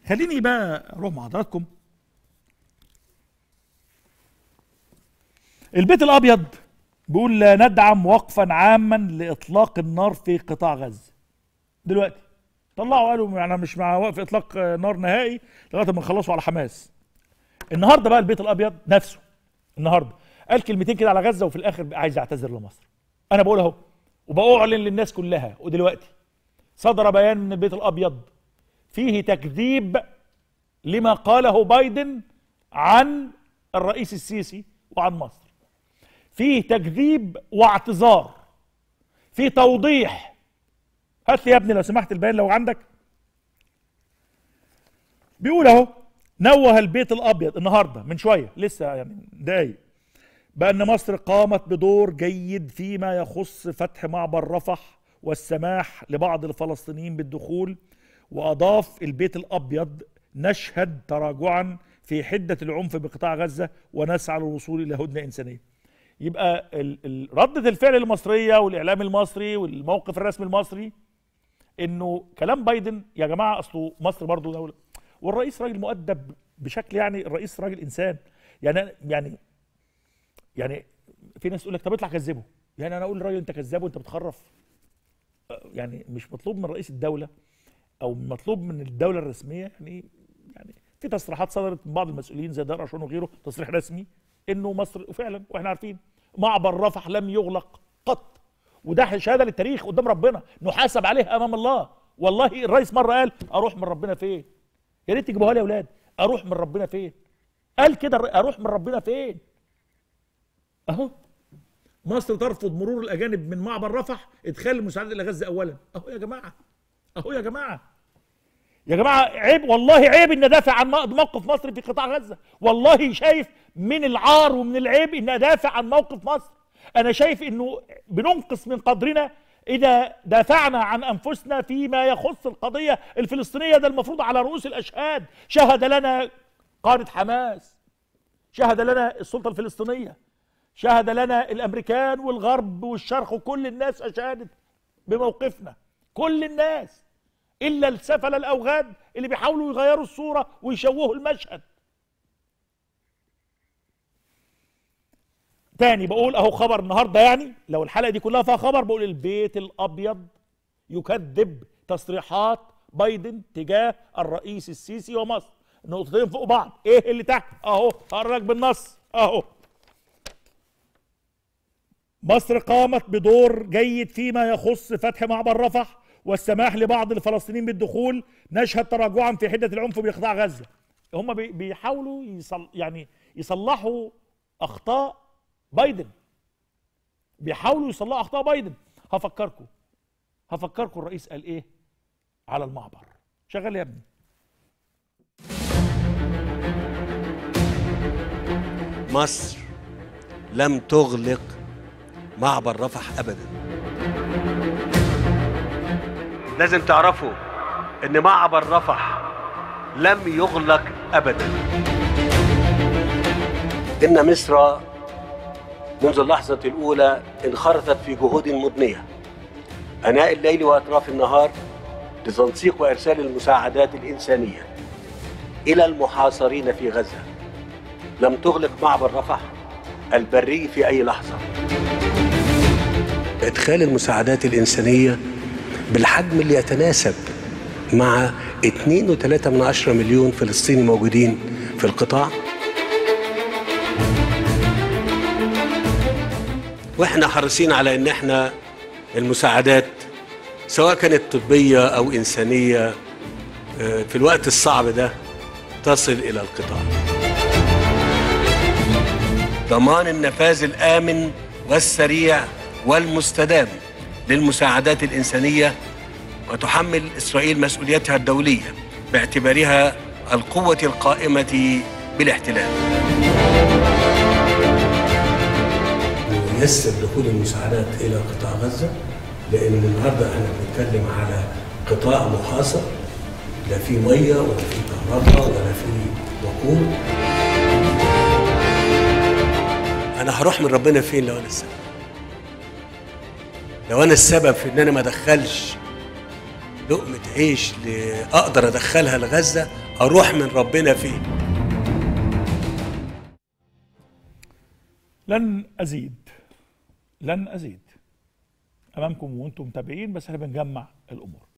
خليني بقى اروح مع حضراتكم البيت الابيض بيقول لا ندعم وقفا عاما لاطلاق النار في قطاع غزه دلوقتي طلعوا قالوا انا مش مع وقف اطلاق نار نهائي لغايه ما نخلصوا على حماس النهارده بقى البيت الابيض نفسه النهارده قال كلمتين كده على غزه وفي الاخر عايز يعتذر لمصر انا بقول اهو وبأعلن للناس كلها ودلوقتي صدر بيان من البيت الابيض فيه تكذيب لما قاله بايدن عن الرئيس السيسي وعن مصر فيه تكذيب واعتذار فيه توضيح هات لي يا ابني لو سمحت البيان لو عندك بيقول اهو نوه البيت الابيض النهارده من شويه لسه يعني دقايق بان مصر قامت بدور جيد فيما يخص فتح معبر رفح والسماح لبعض الفلسطينيين بالدخول واضاف البيت الابيض نشهد تراجعا في حده العنف بقطاع غزه ونسعى للوصول الى هدنه انسانيه. يبقى ال- ال- رده الفعل المصريه والاعلام المصري والموقف الرسمي المصري انه كلام بايدن يا جماعه اصله مصر برضو دوله والرئيس راجل مؤدب بشكل يعني الرئيس راجل انسان يعني يعني يعني في ناس تقول لك طب اطلع كذبه يعني انا اقول للراجل انت كذاب وانت بتخرف يعني مش مطلوب من رئيس الدوله او مطلوب من الدوله الرسميه يعني يعني في تصريحات صدرت من بعض المسؤولين زي دار عاشور وغيره تصريح رسمي انه مصر وفعلا واحنا عارفين معبر رفح لم يغلق قط وده شهاده للتاريخ قدام ربنا نحاسب عليها امام الله والله الرئيس مره قال اروح من ربنا فين يا ريت تجيبوها لي يا اولاد اروح من ربنا فين قال كده الر- اروح من ربنا فين اهو مصر ترفض مرور الاجانب من معبر رفح ادخال المساعدات الى غزه اولا اهو يا جماعه اهو يا جماعه يا جماعه عيب والله عيب ان ادافع عن موقف مصر في قطاع غزه والله شايف من العار ومن العيب ان ادافع عن موقف مصر انا شايف انه بننقص من قدرنا اذا دافعنا عن انفسنا فيما يخص القضيه الفلسطينيه ده المفروض على رؤوس الاشهاد شهد لنا قاده حماس شهد لنا السلطه الفلسطينيه شهد لنا الامريكان والغرب والشرق وكل الناس اشادت بموقفنا كل الناس الا السفله الاوغاد اللي بيحاولوا يغيروا الصوره ويشوهوا المشهد تاني بقول اهو خبر النهارده يعني لو الحلقه دي كلها فيها خبر بقول البيت الابيض يكذب تصريحات بايدن تجاه الرئيس السيسي ومصر نقطتين فوق بعض ايه اللي تحت اهو هقرا لك بالنص اهو مصر قامت بدور جيد فيما يخص فتح معبر رفح والسماح لبعض الفلسطينيين بالدخول نشهد تراجعا في حده العنف بقطاع غزه هم بي- بيحاولوا يصل يعني يصلحوا اخطاء بايدن بيحاولوا يصلحوا اخطاء بايدن هفكركم هفكركم الرئيس قال ايه على المعبر شغال يا ابني مصر لم تغلق معبر رفح ابدا لازم تعرفوا ان معبر رفح لم يغلق ابدا ان مصر منذ اللحظه الاولى انخرطت في جهود مضنيه اناء الليل واطراف النهار لتنسيق وارسال المساعدات الانسانيه الى المحاصرين في غزه لم تغلق معبر رفح البري في أي لحظة إدخال المساعدات الإنسانية بالحجم اللي يتناسب مع 2.3 من عشرة مليون فلسطيني موجودين في القطاع واحنا حريصين على ان احنا المساعدات سواء كانت طبية او انسانية آه، في الوقت الصعب ده تصل الى القطاع ضمان النفاذ الآمن والسريع والمستدام للمساعدات الإنسانية وتحمل إسرائيل مسؤوليتها الدولية باعتبارها القوة القائمة بالاحتلال يسر دخول المساعدات إلى قطاع غزة لأن النهاردة احنا بنتكلم على قطاع محاصر لا فيه مية ولا فيه كهرباء ولا فيه وقود انا هروح من ربنا فين لو انا السبب لو انا السبب في ان انا ما ادخلش لقمه عيش ل- اقدر ادخلها لغزه اروح من ربنا فين لن ازيد لن ازيد امامكم وانتم متابعين بس احنا بنجمع الامور